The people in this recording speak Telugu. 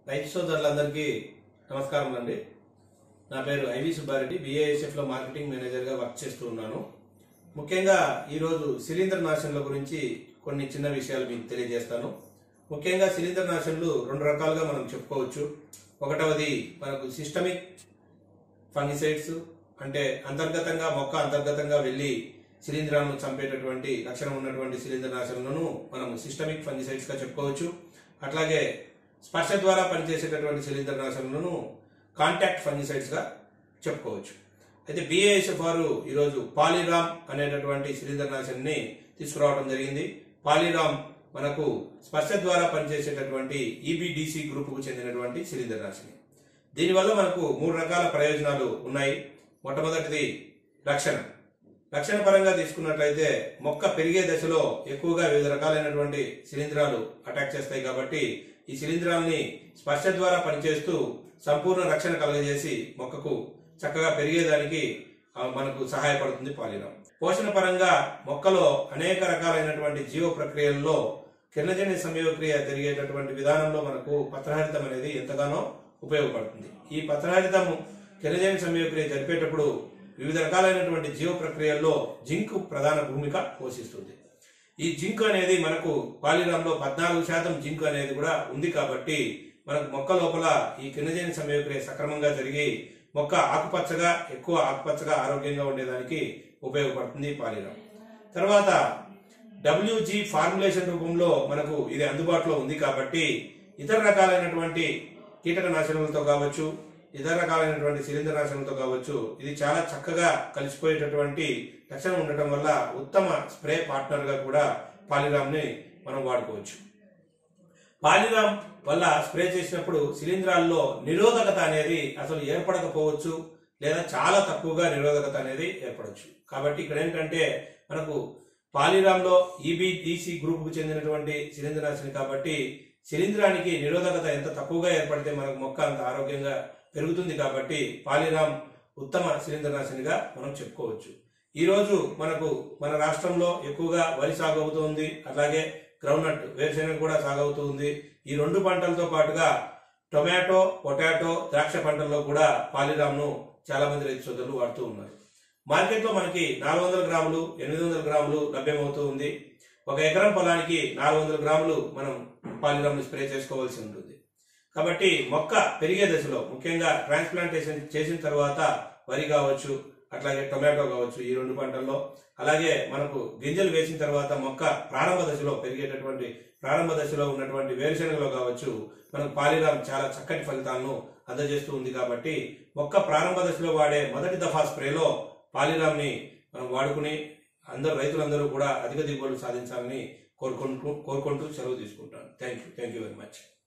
రైతు సోదరులందరికీ నమస్కారం అండి నా పేరు ఐవి సుబ్బారెడ్డి బిఏఎస్ఎఫ్ లో మార్కెటింగ్ మేనేజర్ గా వర్క్ చేస్తూ ఉన్నాను ముఖ్యంగా ఈరోజు శిలీంద్ర నాశనల గురించి కొన్ని చిన్న విషయాలు మీకు తెలియజేస్తాను ముఖ్యంగా శిలీంద్ర నాశనలు రెండు రకాలుగా మనం చెప్పుకోవచ్చు ఒకటవది మనకు సిస్టమిక్ ఫంగిసైడ్స్ అంటే అంతర్గతంగా మొక్క అంతర్గతంగా వెళ్లి శిలీంధ్రాలను చంపేటటువంటి లక్షణం ఉన్నటువంటి శిలీంద్ర నాశనలను మనం సిస్టమిక్ ఫంగిసైడ్స్ గా చెప్పుకోవచ్చు అట్లాగే స్పర్శ ద్వారా పనిచేసేటటువంటి శిలీంద్ర నాశనలను కాంటాక్ట్ ఫంగిసైడ్స్ గా చెప్పుకోవచ్చు అయితే బిఏఎస్ఎఫ్ వారు ఈరోజు పాలిరామ్ అనేటటువంటి శిలీంద్ర నాశనాన్ని తీసుకురావడం జరిగింది పాలిరామ్ మనకు స్పర్శ ద్వారా పనిచేసేటటువంటి ఈబిడిసి గ్రూపుకు చెందినటువంటి శిలీంద్ర నాశిని దీనివల్ల మనకు మూడు రకాల ప్రయోజనాలు ఉన్నాయి మొట్టమొదటిది రక్షణ రక్షణ పరంగా తీసుకున్నట్లయితే మొక్క పెరిగే దశలో ఎక్కువగా వివిధ రకాలైనటువంటి శిలీంధ్రాలు అటాక్ చేస్తాయి కాబట్టి ఈ శిలీంధ్రాల్ని స్పర్శ ద్వారా పనిచేస్తూ సంపూర్ణ రక్షణ కలుగజేసి మొక్కకు చక్కగా పెరిగేదానికి ఆ, మనకు సహాయపడుతుంది పాలిరామ్ పోషణ పరంగా మొక్కలో అనేక రకాలైనటువంటి జీవ ప్రక్రియల్లో కిరణజన్య సంయోగక్రియ జరిగేటటువంటి విధానంలో మనకు పత్రహరితం అనేది ఎంతగానో ఉపయోగపడుతుంది ఈ పత్రహరితము కిరణజన్య సంయోగక్రియ జరిపేటప్పుడు వివిధ రకాలైనటువంటి జీవ ప్రక్రియల్లో జింక్ ప్రధాన భూమిక పోషిస్తుంది ఈ జింక్ అనేది మనకు పాలిరాంలో పద్నాలుగు శాతం జింక్ అనేది కూడా ఉంది కాబట్టి మనకు మొక్క లోపల ఈ కిరణజన్య సంయోగక్రియ సక్రమంగా జరిగి మొక్క ఆకుపచ్చగా ఎక్కువ ఆకుపచ్చగా ఆరోగ్యంగా ఉండేదానికి ఉపయోగపడుతుంది పాలిరామ్ తర్వాత డబ్ల్యూజీ ఫార్ములేషన్ రూపంలో మనకు ఇది అందుబాటులో ఉంది కాబట్టి ఇతర రకాలైనటువంటి కీటకనాశనలతో కావచ్చు ఇతర రకాలైనటువంటి శిలీంద్ర నాశనంతో కావచ్చు ఇది చాలా చక్కగా కలిసిపోయేటటువంటి లక్షణం ఉండటం వల్ల ఉత్తమ స్ప్రే పార్ట్నర్ గా కూడా పాలిరామ్ ని మనం వాడుకోవచ్చు పాలిరామ్ వల్ల స్ప్రే చేసినప్పుడు శిలీంధ్రాల్లో నిరోధకత అనేది అసలు ఏర్పడకపోవచ్చు లేదా చాలా తక్కువగా నిరోధకత అనేది ఏర్పడవచ్చు కాబట్టి ఇక్కడ ఏంటంటే మనకు పాలిరామ్ లో ఈబిడిసి గ్రూప్ కు చెందినటువంటి శిలీంద్రనాశిని కాబట్టి శిలీంధ్రానికి నిరోధకత ఎంత తక్కువగా ఏర్పడితే మనకు మొక్క అంత ఆరోగ్యంగా పెరుగుతుంది కాబట్టి పాలిరామ్ ఉత్తమ శిలీంద్రనాశినిగా మనం చెప్పుకోవచ్చు ఈ రోజు మనకు మన రాష్ట్రంలో ఎక్కువగా వరి సాగు అవుతుంది అలాగే గ్రౌండ్నట్ వేరుశెనగ కూడా సాగు అవుతుంది ఈ రెండు పంటలతో పాటుగా టొమాటో పొటాటో ద్రాక్ష పంటల్లో కూడా పాలిరామ్ ను చాలా మంది రైతు సోదరులు వాడుతూ ఉన్నారు మార్కెట్ లో మనకి నాలుగు వందల గ్రాములు ఎనిమిది వందల గ్రాములు లభ్యమవుతూ ఉంది ఒక ఎకరం పొలానికి నాలుగు వందల గ్రాములు మనం పాలిరామ్ ని స్ప్రే చేసుకోవాల్సి ఉంటుంది కాబట్టి మొక్క పెరిగే దశలో ముఖ్యంగా ట్రాన్స్ప్లాంటేషన్ చేసిన తర్వాత వరి కావచ్చు అట్లాగే టొమాటో కావచ్చు ఈ రెండు పంటల్లో అలాగే మనకు గింజలు వేసిన తర్వాత మొక్క ప్రారంభ దశలో పెరిగేటటువంటి ప్రారంభ దశలో ఉన్నటువంటి వేరుశనగలో కావచ్చు మనకు పాలిరామ్ చాలా చక్కటి ఫలితాలను అందజేస్తూ ఉంది కాబట్టి మొక్క ప్రారంభ దశలో వాడే మొదటి దఫా స్ప్రేలో పాలిరామ్ ని మనం వాడుకుని అందరు రైతులందరూ కూడా అధిక దిగుబడులు సాధించాలని కోరుకుంటూ కోరుకుంటూ సెలవు తీసుకుంటాను thank you thank you very much